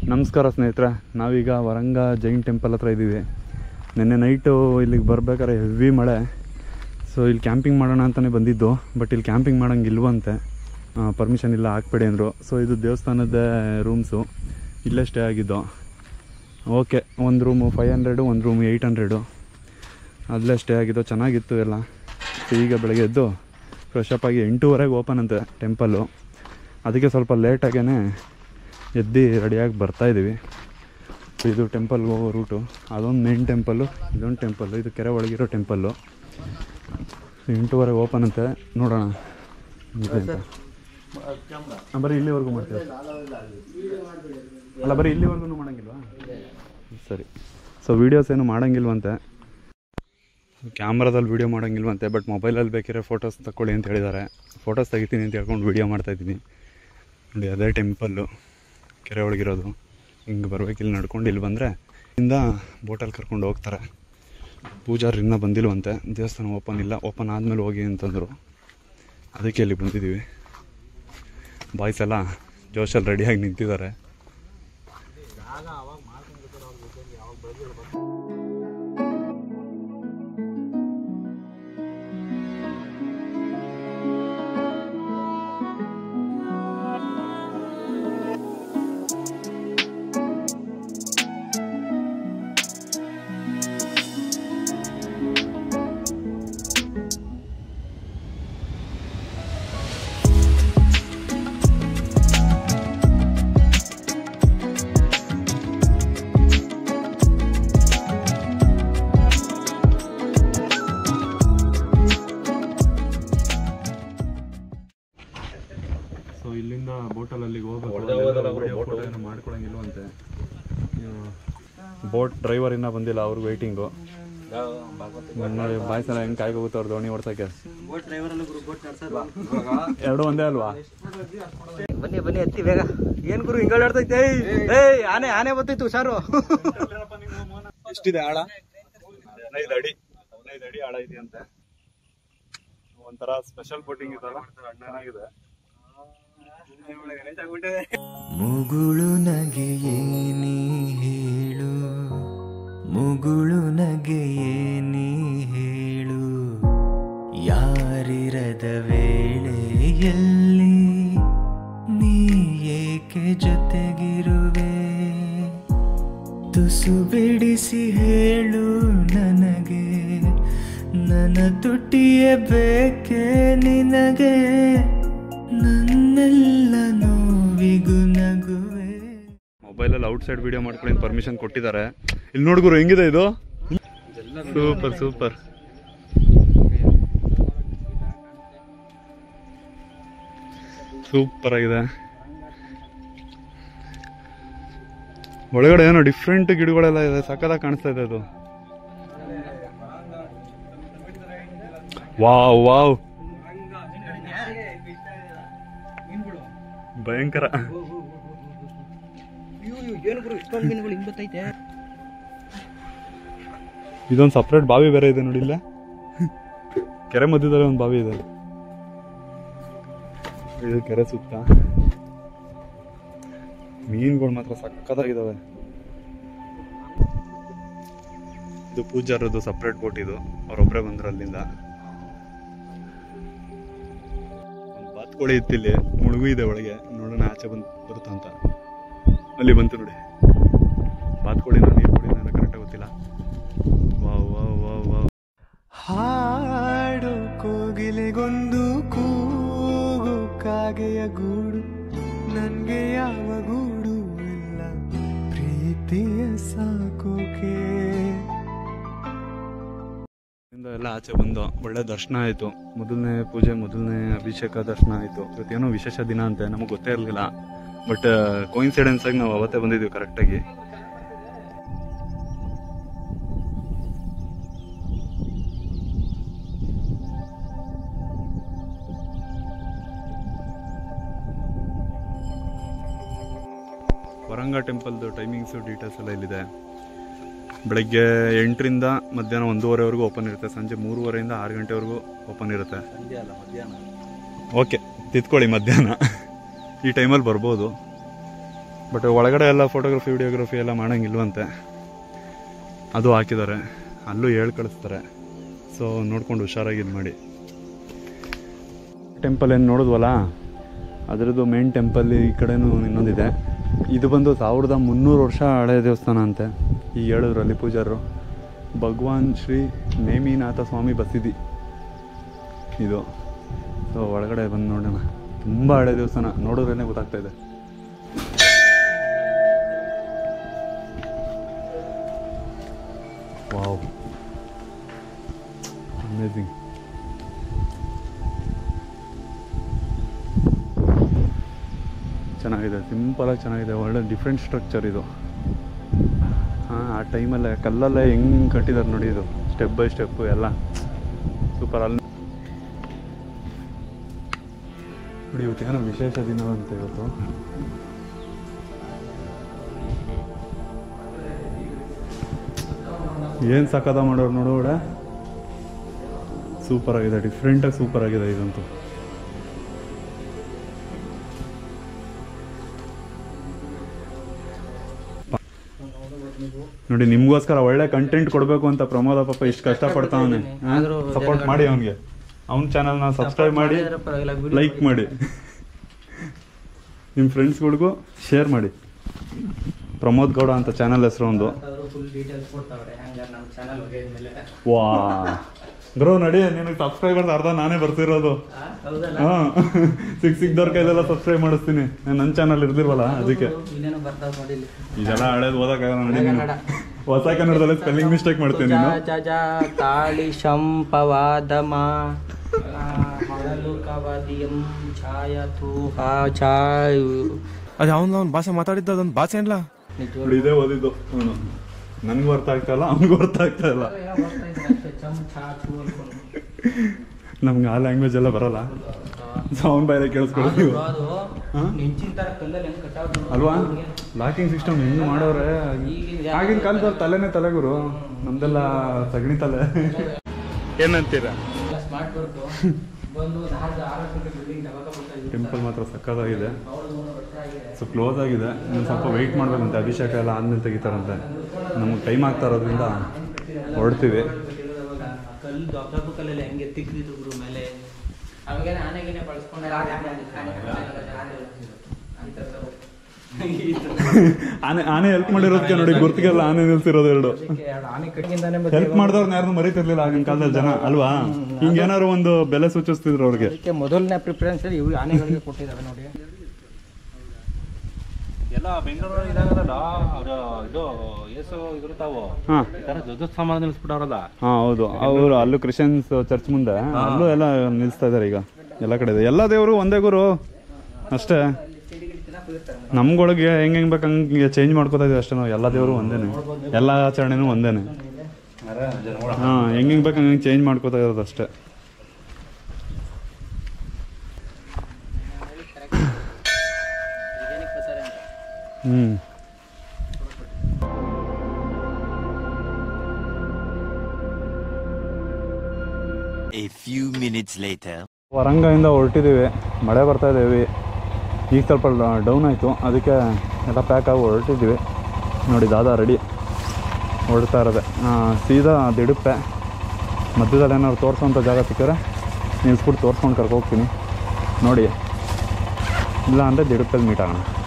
ನಮಸ್ಕಾರ ಸ್ನೇಹಿತರೆ ನಾವೀಗ ವರಂಗ ಜೈನ್ ಟೆಂಪಲ್ ಹತ್ರ ಇದ್ದೀವಿ ನಿನ್ನೆ ನೈಟು ಇಲ್ಲಿಗೆ ಬರ್ಬೇಕಾದ್ರೆ ಹೆವಿ ಮಳೆ ಸೊ ಇಲ್ಲಿ ಕ್ಯಾಂಪಿಂಗ್ ಮಾಡೋಣ ಅಂತಲೇ ಬಂದಿದ್ದು ಬಟ್ ಇಲ್ಲಿ ಕ್ಯಾಂಪಿಂಗ್ ಮಾಡೋಂಗೆ ಇಲ್ವಂತೆ ಪರ್ಮಿಷನ್ ಇಲ್ಲ ಹಾಕ್ಬೇಡಿ ಅಂದರು ಸೊ ಇದು ದೇವಸ್ಥಾನದ ರೂಮ್ಸು ಇಲ್ಲೇ ಸ್ಟೇ ಆಗಿದ್ದು ಓಕೆ ಒಂದು ರೂಮು ಫೈವ್ ಹಂಡ್ರೆಡು ಒಂದು ರೂಮು ಏಯ್ಟ್ ಹಂಡ್ರೆಡು ಅಲ್ಲೇ ಸ್ಟೇ ಆಗಿದ್ದು ಚೆನ್ನಾಗಿತ್ತು ಎಲ್ಲ ಸೊ ಈಗ ಬೆಳಗ್ಗೆ ಎದ್ದು ಫ್ರೆಶ್ ಅಪ್ ಆಗಿ ಎಂಟೂವರೆಗೆ ಓಪನ್ ಅಂತೆ ಟೆಂಪಲ್ಲು ಅದಕ್ಕೆ ಸ್ವಲ್ಪ ಲೇಟಾಗೇ ಎದ್ದು ರೆಡಿಯಾಗಿ ಬರ್ತಾಯಿದ್ದೀವಿ ಸೊ ಇದು ಟೆಂಪಲ್ಗೆ ಹೋಗೋ ರೂಟು ಅದೊಂದು ಮೇನ್ ಟೆಂಪಲ್ಲು ಇದೊಂದು ಟೆಂಪಲ್ಲು ಇದು ಕೆರೆ ಒಳಗಿರೋ ಟೆಂಪಲ್ಲು ಸೊ ಎಂಟೂವರೆಗೆ ಓಪನ್ ಅಂತೆ ನೋಡೋಣ ಇದೆ ಅಂತ ಹಾಂ ಬರೀ ಇಲ್ಲಿವರೆಗೂ ಮಾಡ್ತೀವಿ ಅಲ್ಲ ಬರೀ ಇಲ್ಲಿವರೆಗೂ ಮಾಡಂಗಿಲ್ವಾ ಸರಿ ಸೊ ವೀಡಿಯೋಸ್ ಏನು ಮಾಡಂಗಿಲ್ವಂತೆ ಕ್ಯಾಮ್ರಾದಲ್ಲಿ ವೀಡಿಯೋ ಮಾಡೋಂಗಿಲ್ವಂತೆ ಬಟ್ ಮೊಬೈಲಲ್ಲಿ ಬೇಕಿರೋ ಫೋಟೋಸ್ ತಗೊಳ್ಳಿ ಅಂತ ಹೇಳಿದ್ದಾರೆ ಫೋಟೋಸ್ ತೆಗಿತೀನಿ ಅಂತ ಹೇಳ್ಕೊಂಡು ವೀಡಿಯೋ ಮಾಡ್ತಾಯಿದ್ದೀನಿ ನೋಡಿ ಅದೇ ಟೆಂಪಲ್ಲು ಕೆರೆ ಒಳಗಿರೋದು ಹಿಂಗೆ ಬರ್ಬೇಕು ಇಲ್ಲಿ ನಡ್ಕೊಂಡು ಇಲ್ಲಿ ಬಂದರೆ ಇಂದ ಬೋಟಲ್ಲಿ ಕರ್ಕೊಂಡು ಹೋಗ್ತಾರೆ ಪೂಜಾರಿ ಇನ್ನೂ ಬಂದಿಲ್ವಂತೆ ದೇವಸ್ಥಾನ ಓಪನ್ ಇಲ್ಲ ಓಪನ್ ಆದಮೇಲೆ ಹೋಗಿ ಅಂತಂದರು ಅದಕ್ಕೆ ಇಲ್ಲಿ ಬಂದಿದ್ದೀವಿ ಬಾಯ್ಸ್ ಎಲ್ಲ ಜೋಶಲ್ಲಿ ರೆಡಿಯಾಗಿ ನಿಂತಿದ್ದಾರೆ ಸೊ ಇಲ್ಲಿಂದ ಬೋಟಲ್ಲಿ ಅಲ್ಲಿಗೆ ಹೋಗ್ಬೇಕು ಏನು ಮಾಡ್ಕೊಳಂಗಿಲ್ವಂತೆ ಬೋಟ್ ಡ್ರೈವರ್ ಇನ್ನೂ ಬಂದಿಲ್ಲ ಅವ್ರಿಗೆ ವೆಯ್ಟಿಂಗು ನೋಡಿ ಬಾಯ್ಸ್ ಎಲ್ಲ ಹೆಂಗೆ ಕಾಯ್ಕೋಗುತ್ತೆ ಅವ್ರು ದೋಣಿ ಓಡ್ಸೋಕ್ಕೆ ಎರಡು ಒಂದೇ ಅಲ್ವಾ ಬನ್ನಿ ಬನ್ನಿ ಹತ್ತಿ ಬೇಗ ಏನ್ ಗುರು ಹಿಂಗಳ ಆಡ್ತೈತೆ ಏಯ್ ಆನೆ ಆನೆ ಬರ್ತೈತೆ ಹುಷಾರು ಎಷ್ಟಿದೆ ಆಳ ಹದಿನೈದು ಅಡಿ ಹದಿನೈದು ಅಡಿ ಆಳ ಇದೆಯಂತೆ ಒಂಥರ ಸ್ಪೆಷಲ್ ಬೋಟಿಂಗ್ ಇದಲ್ಲ ಚೆನ್ನಾಗಿದೆ ಮುಗುಳು ನಗೆಯೇ ನೀ ಹೇಳು ಮುಗುಳು ನಗೆಯೇ ನೀ ಹೇಳು ಯಾರಿರದ ವೇಳೆಯಲ್ಲಿ ನೀ ಏಕೆ ಜೊತೆಗಿರುವೆ ತುಸು ಬಿಡಿಸಿ ಹೇಳು ನನಗೆ ನನ್ನ ತುಟಿಯ ಬೇಕೆ ನಿನಗೆ ನನ್ನೆಲ್ಲ ನೋವಿಗೂ ನಗುವೆ ಮೊಬೈಲಲ್ಲಿ ಔಟ್ ಸೈಡ್ ವಿಡಿಯೋ ಮಾಡ್ಕೊಳ್ಳಿ ಪರ್ಮಿಷನ್ ಕೊಟ್ಟಿದ್ದಾರೆ ಇಲ್ಲಿ ನೋಡ್ಗುರು ಹೆಂಗಿದೆ ಇದು ಸೂಪರ್ ಸೂಪರ್ ಸೂಪರ್ ಆಗಿದೆ ಒಳಗಡೆ ಏನೋ ಡಿಫ್ರೆಂಟ್ ಗಿಡಗಳೆಲ್ಲ ಇದೆ ಸಕ್ಕದಾಗಿ ಕಾಣಿಸ್ತಾ ಇದೆ ಅದು ವಾವ್ ವಾವ್ ಭಯಂಕರ ಏನ್ ಗುರು ಇಷ್ಟೊಂದು ಮೀನುಗಳು ಹಿಂಗ್ ಬರ್ತೈತೆ ಇದೊಂದು ಸಪ್ರೇಟ್ ಬಾವಿ ಬೇರೆ ಇದೆ ನೋಡಿ ಇಲ್ಲೇ ಕೆರೆ ಮಧ್ಯದಲ್ಲಿ ಒಂದು ಬಾವಿ ಇದೆ ಇದು ಕೆರೆ ಸುತ್ತ ಮೀನುಗಳು ಮಾತ್ರ ಸಕ್ಕತ್ತಾಗಿದ್ದಾವೆ ಇದು ಪೂಜಾರದ್ದು ಸಪ್ರೇಟ್ ಬೋಟ್ ಇದು ಅವ್ರೊಬ್ರೆ ಬಂದ್ರು ಅಲ್ಲಿಂದ ಒಂದು ಬಾತ್ಕೋಳಿ ಇತ್ತು ಇಲ್ಲಿ ಮುಳುಗು ಇದೆ ಒಳಗೆ ನೋಡೋಣ ಆಚೆ ಬಂದು ಬರುತ್ತಾ ಅಂತ ಅಲ್ಲಿ ಬಂತು ನೋಡಿ ಬಾತ್ಕೋಳಿನ ನೀರು ಕುಡಿನ ಕರೆಕ್ಟಾಗಿ ಗೊತ್ತಿಲ್ಲ ವಾವ್ ವಾವ್ ವಾವ್ ವಾವ್ ಹಾಡು ಕೋಗಿಲೆಗೊಂದು ಕೂಗು ಕಾಗೆಯ ಗೂಡು ನನ್ಗೆ ಯಾವ ಗೂಡು ಇಲ್ಲ ಪ್ರೀತಿಯ ಸಾಕೋಕೆ ಇಂದ ಎಲ್ಲ ಆಚೆ ಬಂದು ಒಳ್ಳೆ ದರ್ಶನ ಆಯಿತು ಮೊದಲನೇ ಪೂಜೆ ಮೊದಲನೇ ಅಭಿಷೇಕ ದರ್ಶನ ಆಯಿತು ಇವತ್ತೇನೋ ವಿಶೇಷ ದಿನ ಅಂತೆ ನಮಗೆ ಗೊತ್ತೇ ಇರಲಿಲ್ಲ ಬಟ್ ಕೋಇನ್ಸಿಡೆನ್ಸ್ ಆಗಿ ನಾವು ಅವತ್ತೇ ಬಂದಿದ್ವಿ ಕರೆಕ್ಟಾಗಿ ವರಂಗ ಟೆಂಪಲ್ದು ಟೈಮಿಂಗ್ಸು ಡೀಟೇಲ್ಸ್ ಎಲ್ಲ ಇಲ್ಲಿದೆ ಬೆಳಗ್ಗೆ ಎಂಟರಿಂದ ಮಧ್ಯಾಹ್ನ ಒಂದೂವರೆವರೆಗೂ ಓಪನ್ ಇರುತ್ತೆ ಸಂಜೆ ಮೂರುವರೆಯಿಂದ ಆರು ಗಂಟೆವರೆಗೂ ಓಪನ್ ಇರುತ್ತೆ ಸಂಜೆ ಅಲ್ಲ ಮಧ್ಯಾಹ್ನ ಓಕೆ ತಿತ್ಕೊಳ್ಳಿ ಮಧ್ಯಾಹ್ನ ಈ ಟೈಮಲ್ಲಿ ಬರ್ಬೋದು ಬಟ್ ಒಳಗಡೆ ಎಲ್ಲ ಫೋಟೋಗ್ರಫಿ ವಿಡಿಯೋಗ್ರಫಿ ಎಲ್ಲ ಮಾಡೋಂಗಿಲ್ವಂತೆ ಅದು ಹಾಕಿದ್ದಾರೆ ಅಲ್ಲೂ ಹೇಳಿ ಕಳಿಸ್ತಾರೆ ಸೊ ನೋಡ್ಕೊಂಡು ಹುಷಾರಾಗಿ ಇದು ಮಾಡಿ ಟೆಂಪಲ್ ಏನು ನೋಡಿದ್ವಲ್ಲ ಅದರದ್ದು ಮೇನ್ ಟೆಂಪಲ್ ಈ ಕಡೆನೂ ಇನ್ನೊಂದಿದೆ ಇದು ಬಂದು ಸಾವಿರದ ಮುನ್ನೂರು ವರ್ಷ ಹಳೆ ದೇವಸ್ಥಾನ ಅಂತೆ ಈಗ ಹೇಳಿದ್ರು ಅಲ್ಲಿ ಪೂಜಾರರು ಭಗವಾನ್ ಶ್ರೀ ನೇಮಿನಾಥ ಸ್ವಾಮಿ ಬಸಿದಿ ಇದು ಸೊ ಒಳಗಡೆ ಬಂದು ನೋಡೋಣ ತುಂಬ ಹಳೆ ದೇವಸ್ಥಾನ ನೋಡಿದ್ರೇ ಗೊತ್ತಾಗ್ತಾ ಇದೆ ವಾವ್ ಅಮೇಝಿಂಗ್ ಚೆನ್ನಾಗಿದೆ ಸಿಂಪಲಾಗಿ ಚೆನ್ನಾಗಿದೆ ಒಳ್ಳೆ ಡಿಫ್ರೆಂಟ್ ಸ್ಟ್ರಕ್ಚರ್ ಇದು ಹಾಂ ಆ ಟೈಮಲ್ಲೇ ಕಲ್ಲಲ್ಲೇ ಹೆಂಗೆ ಕಟ್ಟಿದ್ದಾರೆ ನೋಡಿ ಇದು ಸ್ಟೆಪ್ ಬೈ ಸ್ಟೆಪ್ಪು ಎಲ್ಲ ಸೂಪರ್ ಅಲ್ಲಿ ನೋಡಿ ಇವತ್ತು ಏನೋ ವಿಶೇಷ ದಿನ ಅಂತ ಇವತ್ತು ಏನು ಸಕ್ಕದ ಮಾಡೋರು ನೋಡೋಡ ಸೂಪರ್ ಆಗಿದೆ ಡಿಫ್ರೆಂಟಾಗಿ ಸೂಪರ್ ಆಗಿದೆ ಇದಂತೂ ನೋಡಿ ನಿಮ್ಗೋಸ್ಕರ ಒಳ್ಳೆ ಕಂಟೆಂಟ್ ಕೊಡಬೇಕು ಅಂತ ಪ್ರಮೋದ ಪಾಪ ಇಷ್ಟು ಕಷ್ಟಪಡ್ತಾವನೆ ಆದ್ರೂ ಸಪೋರ್ಟ್ ಮಾಡಿ ಅವನಿಗೆ ಅವನ ಚಾನಲ್ನ ಸಬ್ಸ್ಕ್ರೈಬ್ ಮಾಡಿ ಪರವಾಗಿಲ್ಲ video ಲೈಕ್ ಮಾಡಿ ನಿಮ್ಮ ಫ್ರೆಂಡ್ಸ್ಗಳಿಗೂ ಶೇರ್ ಮಾಡಿ ಪ್ರಮೋದ್ ಗೌಡ ಅಂತ ಚಾನಲ್ ಹೆಸರು ಒಂದು ಅವರು ಫುಲ್ ಡೀಟೇಲ್ಸ್ ಕೊಡ್ತಾವ್ರೆ ಹಂಗಾರೆ ನಮ್ಮ ಚಾನಲ್ ಮೇಲೆ ವಾ ಬ್ರೋ ನಡಿ ನಿನಗೆ ಸಬ್ಸ್ಕ್ರೈಬರ್ಸ್ ಅರ್ಧ ನಾನೇ ಬರ್ತಿರೋದು ಹೌದಲ್ಲ ಹಾ ಸಿಕ್ ಸಿಕ್ದವ್ರ ಕೈಲೆಲ್ಲ ಸಬ್ಸ್ಕ್ರೈಬ್ ಮಾಡಿಸ್ತೀನಿ ನನ್ನ ಚಾನಲ್ ಇರ್ದಿಲ್ವಲ್ಲ ಅದಕ್ಕೆ ಇನ್ನೇನೋ ಬರ್ತಾವ ನೋಡಿ ಇಲ್ಲಿ. ಇದೆಲ್ಲ ಹಳೇದು ಓದಕ್ಕಾಗಲ್ಲ ನಡಿ ನೀನು ಕನ್ನಡ. ಹೊಸ ಕನ್ನಡದಲ್ಲಿ ಸ್ಪೆಲ್ಲಿಂಗ್ ಮಿಸ್ಟೇಕ್ ಮಾಡ್ತೀನಿ ನೀನು ಜ ಜ ತಾಳಿ ಶಂಪವಾದಮ ಮೊದಲು ಕವದಿಯಂ ಛಾಯತು ಹಾ ಛಾಯು ಅದು ಅವ್ನು ಅವ್ನ ಭಾಷೆ ಮಾತಾಡಿದ್ದು ಅದೊಂದು ಭಾಷೆ ಏನ್ಲ ನಿಜವಾಗ್ಲೂ ನೋಡಿ ಇದೇ ಓದಿದ್ದು ಅವನು ನನ್ಗೂ ಅರ್ಥ ಆಗ್ತಾ ಇಲ್ಲ ಅವ್ನಿಗೂ ಅರ್ಥ ಆಗ್ತಾ ಇಲ್ಲ ಏನೋ ಬರ್ತಾ ಇದೆ ಅಷ್ಟೇ, ಚಮ್ ಛಾ ಚು ಅನ್ಕೊಂಡು. ನಮ್ಗೆ ಆ ಲ್ಯಾಂಗ್ವೇಜ್ ಎಲ್ಲ ಬರಲ್ಲ ಸೌಂಡ್ ಬಾಯಿಲೆ ಕೇಳಿಸ್ಕೊಡ್ತೀವಿ ಆದ್ರೂ ಅದು ಹಾ? ನೆಂಚಿನ ತರ ಕಲ್ಲಲ್ಲಿ ಹೆಂಗ್ ಕಟ್ಟಾವ್ರು ನೋಡಿ. ಅಲ್ವಾ ಲಾಕಿಂಗ್ ಸಿಸ್ಟಮ್ ಹೆಂಗ್ ಮಾಡೋರೆ ಈಗಿನ ಆಗಿನ ಕಾಲದಲ್ಲಿ ತಲೆನೇ ತಲೆಗುರು ನಮ್ದೆಲ್ಲ ಸಗಣಿ ತಲೆ ಏನಂತೀರಾ ಎಲ್ಲ ಸ್ಮಾರ್ಟ್ ವರ್ಕ್ ಬಂದು ನಾಲ್ಕು ಆರು ಗಂಟೆ ಬಿಲ್ಡಿಂಗ್ ತಗೋತಾ ಟೆಂಪಲ್ ಮಾತ್ರ ಸಕ್ಕತ್ತಾಗಿದೆ ಅವಳು ಮೂರು ವರ್ಷ ಆಗಿದೆ ಸೊ ಕ್ಲೋಸ್ ಆಗಿದೆ ಇನ್ನು ಸ್ವಲ್ಪ ವೆಯ್ಟ್ ಮಾಡ್ಬೇಕಂತೆ ಅಭಿಷೇಕ ಎಲ್ಲ ಆದ್ಮೇಲೆ ತೆಗಿತಾರಂತೆ ನಮ್ಗೆ ಟೈಮ್ ಆಗ್ತಾ ಇರೋದ್ರಿಂದ ಹೊರಡ್ತೀವಿ ಕಟ್ಟಿರೋದು ಅವಾಗ ಆ ಕಲ್ಲು ದೊಡ್ಡ ದೊಡ್ಡ ಕಲ್ಲಲ್ಲಿ ಹೆಂಗೆ ಎತ್ತಿಕ್ಕಿದ್ರು ಗುರು ಮೇಲೆ ಅವಾಗೇನೆ ಆನೆಗಿನೇ ಬಳಸ್ಕೊಂಡೆ ಆನೆ ಆನೆ ಹೆಲ್ಪ್ ಮಾಡಿರೋದಕ್ಕೆ ನೋಡಿ ಗುರ್ತಿಗೆಲ್ಲ ಆನೆ ನಿಲ್ಸಿರೋದು ಎರಡು ಆನೆ ಕಟ್ಟಿಗಿಂದಾನೆ ಹೆಲ್ಪ್ ಮಾಡಿದವ್ರನ್ನ ಯಾರನ್ನು ಮರಿತಿರ್ಲಿಲ್ಲ ಆಗಿನ ಕಾಲದಲ್ಲಿ ಜನ ಅಲ್ವಾ ಹಿಂಗೇನಾದ್ರು ಒಂದು ಬೆಲೆ ಸೂಚಿಸ್ತಿದ್ರು ಅವ್ರಿಗೆ ಅದಕ್ಕೆ ಮೊದಲನೇ ಪ್ರಿಫರೆನ್ಸ್ ಇವು ಆನೆಗಳಿಗೆ ಕೊಟ್ಟಿದ್ದಾರೆ ನೋಡಿ ಎಲ್ಲ ಬೆಂಗಳೂರು ಇದಾಗಲ್ಲ ಅದು ಇದು ಏಸು ಇದ್ರತಾವು ಹಾಂ ಈ ತರ ದೊಡ್ಡ ಸಾಮಾನು ನಿಲ್ಸ್ಬಿಟ್ಟವ್ರಲ್ಲ ಹಾಂ ಹೌದು ಅವರು ಅಲ್ಲೂ ಕ್ರಿಶ್ಚಿಯನ್ಸ್ ಚರ್ಚ್ ಮುಂದೆ ಅಲ್ಲೂ ಎಲ್ಲ ನಿಲ್ಲಿಸ್ತಾ ಇದ್ದಾರೆ ಈಗ ಎಲ್ಲ ಕಡೆ ಇದೆ ಎಲ್ಲ ದೇವರು ಒಂದೇ ಗುರು ಅಷ್ಟೇ ನಮ್ಗೊಳಗೆ ಹೆಂಗೆ ಹೆಂಗೆ ಬೇಕು ಹಂಗೆ ಚೇಂಜ್ ಮಾಡ್ಕೋತಾ ಇದೀವಿ ಅಷ್ಟೇ ನಾವು ಎಲ್ಲ ದೇವರು ಒಂದೇನೆ ಎಲ್ಲ ಆಚರಣೆನೂ ಒಂದೇನೆ ಹಾಂ ಹೆಂಗೆ ಹೆಂಗೆ ಬೇಕು ಹಂಗೆ ಚೇಂಜ್ ಮಾಡ್ಕೋತಾ ಇರೋದು ಅಷ್ಟೇ ಹ್ಞೂ A few minutes later. ವರಂಗದಿಂದ ಹೊರಟಿದ್ದೀವಿ ಮಳೆ ಬರ್ತಾ ಇದ್ದೀವಿ ಈಗ ಸ್ವಲ್ಪ ಡೌನ್ ಆಯಿತು ಅದಕ್ಕೆ ಎಲ್ಲ ಪ್ಯಾಕ್ ಆಗಿ ಹೊರಟಿದ್ದೀವಿ ನೋಡಿ ದಾದಾ ರೆಡಿ ಹೊರಡ್ತಾ ಇರೋದೆ ಆ, ಸೀದಾ ದಿಡುಪ್ಪೆ ಮಧ್ಯದಲ್ಲಿ ಏನಾದ್ರು ತೋರಿಸೋಂಥ ಜಾಗ ಸಿಕ್ಕರೆ ನಿಲ್ಸ್ಬಿಟ್ಟು ತೋರಿಸ್ಕೊಂಡು ಕರ್ಕೊ ಹೋಗ್ತೀನಿ ನೋಡಿ ಇಲ್ಲ ಅಂದರೆ ದಿಡುಪ್ಪಲ್ಲಿ ಮೀಟ್ ಆಗೋಣ